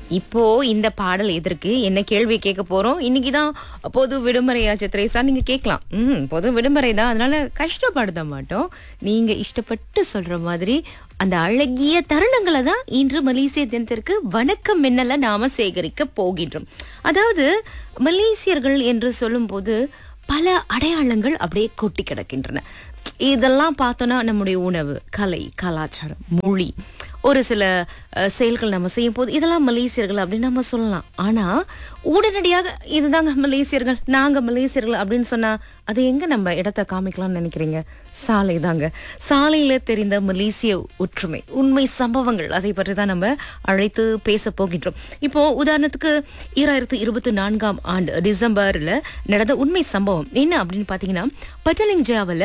இப்போ இந்த பாடல் எதற்கு என்ன கேள்வி கேட்க போறோம் இன்னைக்கு தான் பொது விடுமுறையாச்சு திரேசா நீங்க கேட்கலாம் ம் பொது விடுமுறை தான் அதனால கஷ்டப்படுத்த மாட்டோம் நீங்க இஷ்டப்பட்டு சொல்ற மாதிரி அந்த அழகிய தருணங்களை தான் இன்று மலேசிய தினத்திற்கு வணக்கம் மின்னல நாம சேகரிக்க போகின்றோம் அதாவது மலேசியர்கள் என்று சொல்லும்போது பல அடையாளங்கள் அப்படியே கொட்டி கிடக்கின்றன இதெல்லாம் பார்த்தோன்னா நம்முடைய உணவு கலை கலாச்சாரம் மொழி ஒரு சில அஹ், செயல்கள் நம்ம செய்யும் போது இதெல்லாம் மலேசியர்கள் அப்படின்னு நம்ம சொல்லலாம் ஆனா உடனடியாக இதுதாங்க மலேசியர்கள் நாங்க மலேசியர்கள் அப்படின்னு சொன்னா அது எங்க நம்ம இடத்த காமிக்கலாம்னு நினைக்கிறீங்க சாலை தாங்க சாலையில தெரிந்த மலேசிய ஒற்றுமை உண்மை சம்பவங்கள் அதை பற்றி தான் நம்ம அழைத்து பேச போகின்றோம் இப்போ உதாரணத்துக்கு ஈராயிரத்து இருபத்தி நான்காம் ஆண்டு டிசம்பர்ல நடந்த உண்மை சம்பவம் என்ன அப்படின்னு பாத்தீங்கன்னா பட்டலிங் ஜாவில்